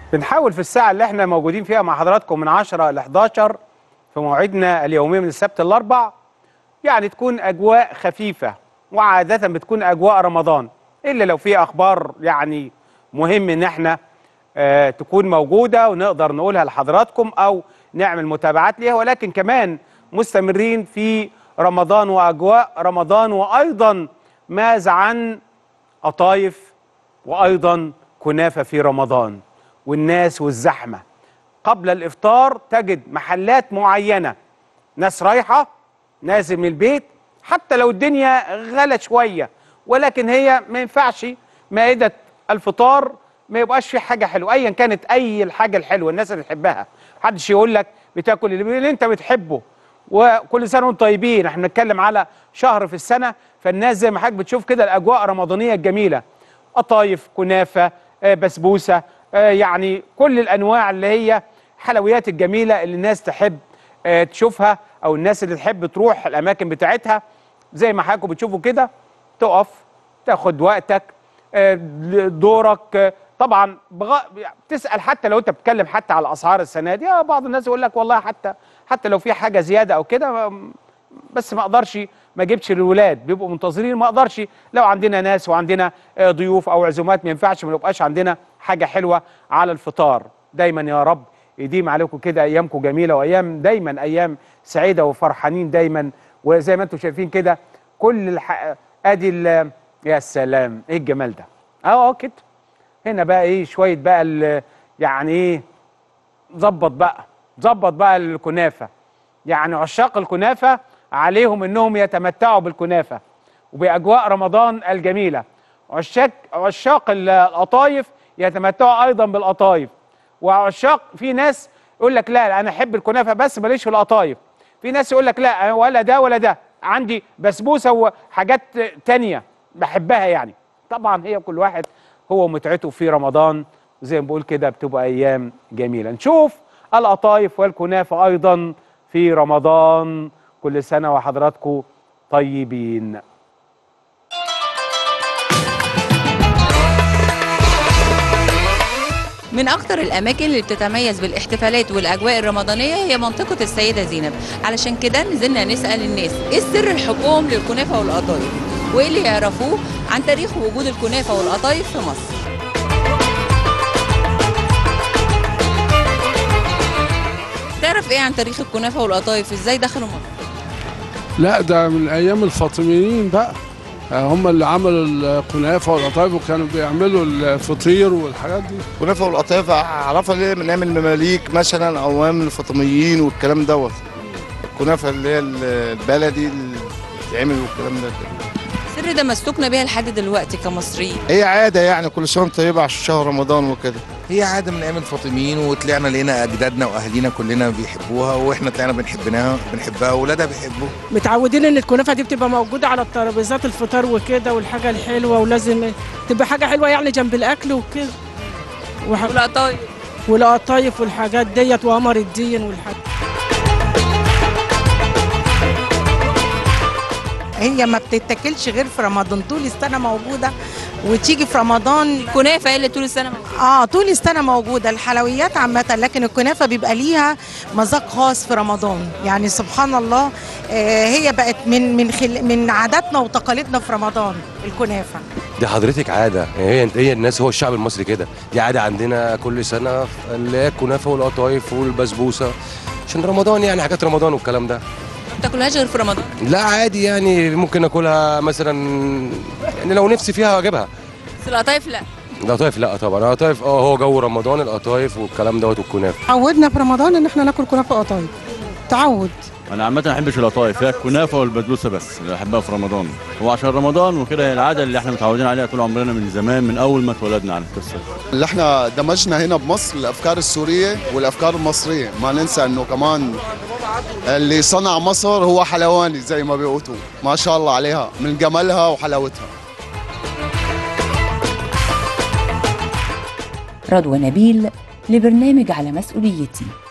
بنحاول في الساعة اللي احنا موجودين فيها مع حضراتكم من 10 ل 11 في موعدنا اليومي من السبت الأربع يعني تكون أجواء خفيفة وعادة بتكون أجواء رمضان إلا لو في أخبار يعني مهم إن احنا آه تكون موجودة ونقدر نقولها لحضراتكم أو نعمل متابعات ليها ولكن كمان مستمرين في رمضان وأجواء رمضان وأيضا ماذا عن قطايف وأيضا كنافة في رمضان والناس والزحمة قبل الإفطار تجد محلات معينة ناس رايحة نازل من البيت حتى لو الدنيا غلى شوية ولكن هي ما ينفعش مائدة الفطار ما يبقاش في حاجة حلوة أيا كانت أي الحاجة الحلوة الناس اللي تحبها محدش يقول لك بتاكل اللي, اللي أنت بتحبه وكل سنة وانتم طيبين احنا بنتكلم على شهر في السنة فالناس زي ما حضرتك بتشوف كده الأجواء الرمضانية الجميلة قطايف كنافة آه، بسبوسة آه، يعني كل الأنواع اللي هي حلويات الجميلة اللي الناس تحب آه، تشوفها أو الناس اللي تحب تروح الأماكن بتاعتها زي ما حضراتكم بتشوفوا كده تقف تاخد وقتك آه، دورك آه، طبعا بغ... تسأل حتى لو انت بتتكلم حتى على اسعار السنه دي آه، بعض الناس يقول لك والله حتى حتى لو في حاجه زياده او كده م- بس ما اقدرش ما اجيبش للولاد بيبقوا منتظرين ما اقدرش لو عندنا ناس وعندنا آه، ضيوف او عزومات ما ينفعش ما يبقاش عندنا حاجه حلوه على الفطار دايما يا رب يديم عليكم كده ايامكم جميله وايام دايما ايام سعيده وفرحانين دايما وزي ما انتم شايفين كده كل الح... ادي ال... يا سلام ايه الجمال ده اه اه كده هنا بقى ايه شويه بقى ال... يعني ايه ظبط بقى ظبط بقى الكنافه يعني عشاق الكنافه عليهم انهم يتمتعوا بالكنافه وباجواء رمضان الجميله عشاق عشاق ال- القطايف يتمتعوا ايضا بالقطايف وعشاق في ناس يقول لك لا لا، انا احب الكنافه بس ماليش في القطايف في ناس يقول لك لا ولا ده ولا ده عندي بسبوسه وحاجات تانية بحبها يعني طبعا هي كل واحد هو متعته في رمضان زي ما بقول كده بتبقى ايام جميله نشوف القطايف والكنافه ايضا في رمضان كل سنه وحضراتكم طيبين من أكتر الأماكن اللي بتتميز بالاحتفالات والأجواء الرمضانية هي منطقة السيدة زينب علشان كده نزلنا نسأل الناس إيه سر حبهم للكنافة والقطايف وإيه اللي يعرفوه عن تاريخ وجود الكنافة والقطايف في مصر تعرف إيه عن تاريخ الكنافة والقطايف إزاي دخلوا مصر لا ده من ايام الفاطميين بقى آه، هم اللي عملوا الكنافه والقطايف وكانوا بيعملوا الفطير والحاجات دي كنافه والقطايف اعرفها ليه من ايام المماليك مثلا او ايام الفاطميين والكلام دوت الكنافه اللي هي البلدي اللي بتتعمل والكلام ده السر ده مسلوكنا بيها لحد دلوقتي كمصريين هي عاده يعني كل سنه وأنت طيبه عشان شهر رمضان وكده هي عاده من ايام الفاطميين وطلعنا لقينا اجدادنا واهالينا كلنا بيحبوها واحنا طلعنا بنحبناها بنحبها واولادها بيحبوها متعودين ان الكنافه دي بتبقى موجوده على الترابيزات الفطار وكده والحاجه الحلوه ولازم تبقى حاجه حلوه يعني جنب الاكل وكده وح- والقطايف والقطايف والحاجات ديت وقمر الدين والحاجات هي ما بتتاكلش غير في رمضان طول السنه موجوده وتيجي في رمضان الكنافة هي اللي طول السنة موجودة. اه طول السنه موجوده الحلويات عامه لكن الكنافه بيبقى ليها مذاق خاص في رمضان يعني سبحان الله آه هي بقت من من خل من عاداتنا وتقاليدنا في رمضان الكنافه دي حضرتك عاده هي هي الناس هو الشعب المصري كده دي عاده عندنا كل سنه اللي هي الكنافه والقطايف والبسبوسه عشان رمضان يعني حاجات رمضان والكلام ده ما بتاكلهاش غير في رمضان لا عادي يعني ممكن اكلها مثلا يعني لو نفسي فيها اجيبها بس القطايف لا القطايف لا طبعا القطايف اه هو جو رمضان القطايف والكلام دوت والكنافه عودنا في رمضان ان احنا ناكل كنافه وقطايف تعود انا عامه ما بحبش القطايف هي الكنافه والبسبوسه بس اللي بحبها في رمضان هو عشان رمضان وكده هي العاده اللي احنا متعودين عليها طول عمرنا من زمان من اول ما اتولدنا على القصه دي. اللي احنا دمجنا هنا بمصر الافكار السوريه والافكار المصريه ما ننسى انه كمان اللي صنع مصر هو حلواني زي ما بيقولوا ما شاء الله عليها من جمالها وحلاوتها رضوى نبيل لبرنامج على مسؤوليتي